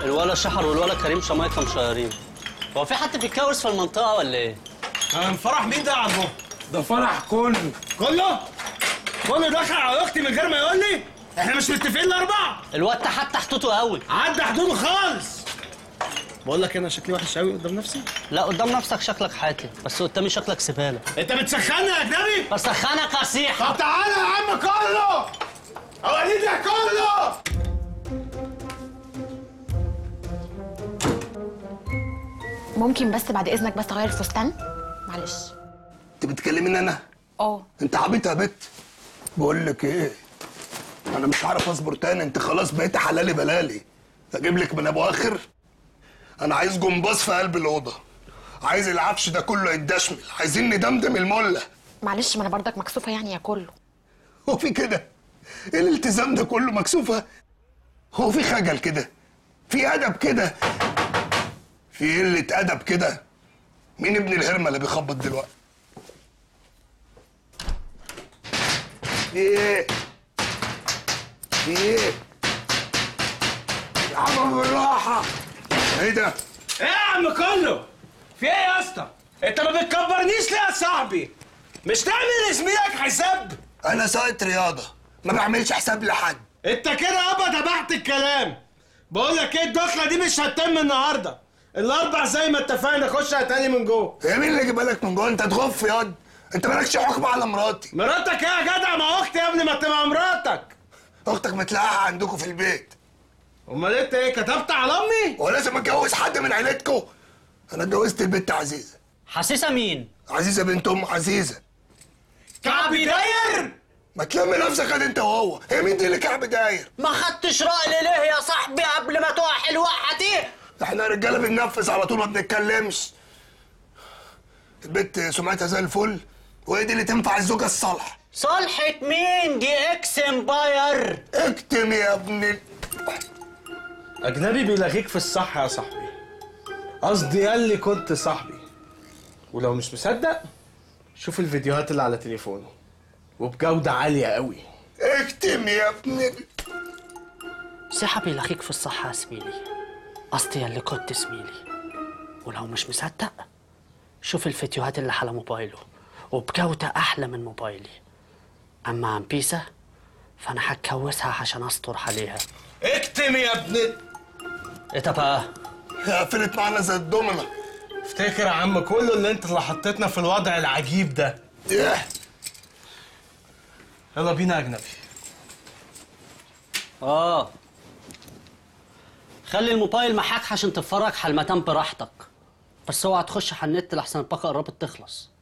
الولا شحر والولا كريم شمايكه مشيرين هو في حد بيتكورس في المنطقه ولا ايه؟ من فرح مين ده يا عمو؟ ده فرح كله كله؟ كله دخل على اختي من غير ما يقول لي؟ احنا مش متفقين الاربعه؟ الواد ده حتى حطوته قوي عدى حدوده خالص بقول لك انا شكلي وحش قوي قدام نفسي لا قدام نفسك شكلك حاتي بس قدامي شكلك زباله انت بتسخني يا اجنبي بسخنك يا سيح طب تعالى يا عم كله اوريك يا كله ممكن بس بعد اذنك بس اغير الفستان معلش انت بتكلميني انا اه انت عبيط يا بت بقول لك ايه انا مش عارف اصبر تاني انت خلاص بقيت حلالي بلالي اجيب لك من ابو اخر انا عايز جمباز في قلب الاوضه عايز العفش ده كله يتدشمل عايزين ندمدم المله معلش ما انا برضك مكسوفه يعني يا كله هو في كده ايه الالتزام ده كله مكسوفه هو في خجل كده في ادب كده في قله ادب كده مين ابن الهرمه اللي بيخبط دلوقتي في ايه في ايه يا عم بالراحه ايه ده ايه يا عم كله؟ في ايه يا اسطى؟ انت ما بتكبرنيش ليه يا صاحبي؟ مش تعمل لزميلك حساب؟ انا سايت رياضه ما بعملش حساب لحد انت كده ابا تبعت الكلام بقول لك ايه الدخله دي مش هتتم النهارده الاربع زي ما اتفقنا خش تاني من جوه يا مين اللي جه بالك من جوه انت تغف ياض انت مالكش حكم على مراتي مراتك ايه يا جدع ما اختي يا ابني ما تبقى مراتك اختك متلاقاها عندكم في البيت امال انت ايه كتبت على امي هو لازم اتجوز حد من عيلتكم انا اتجوزت البنت عزيزه حسيسه مين؟ عزيزه بنت ام عزيزه كعبي داير ما تلم نفسك قد انت وهو هي مين دي اللي كعب داير ما خدتش رأي ليه يا صاحبي قبل ما تقع حلوة دي احنا رجاله بننفذ على طول ما بنتكلمش البنت سمعتها زي الفل وهي دي اللي تنفع الزوجه الصالحه صالحة مين دي اكس امباير اكتم يا ابن ال- اجنبي بيلاغيك في الصح يا صاحبي قصدي قال لي كنت صاحبي ولو مش مصدق شوف الفيديوهات اللي على تليفونه وبجودة عالية قوي اكتم يا ابن ال- سيحة بيلاقيك في الصحة يا زميلي قصدي اللي كنت زميلي ولو مش مصدق شوف الفيديوهات اللي على موبايله وبجودة أحلى من موبايلي أما عن بيسا فأنا هتكوسها عشان أستر عليها اكتم يا ابن ال- إيه ده بقى؟ هي قفلت معانا زي الدومنه افتكر يا عم كله اللي انت اللي حطيتنا في الوضع العجيب ده ايه يلا بينا يا اجنبي آه خلي الموبايل معاك عشان تتفرج على المدام براحتك بس اوعى تخش على النت لحسن الباقة قربت تخلص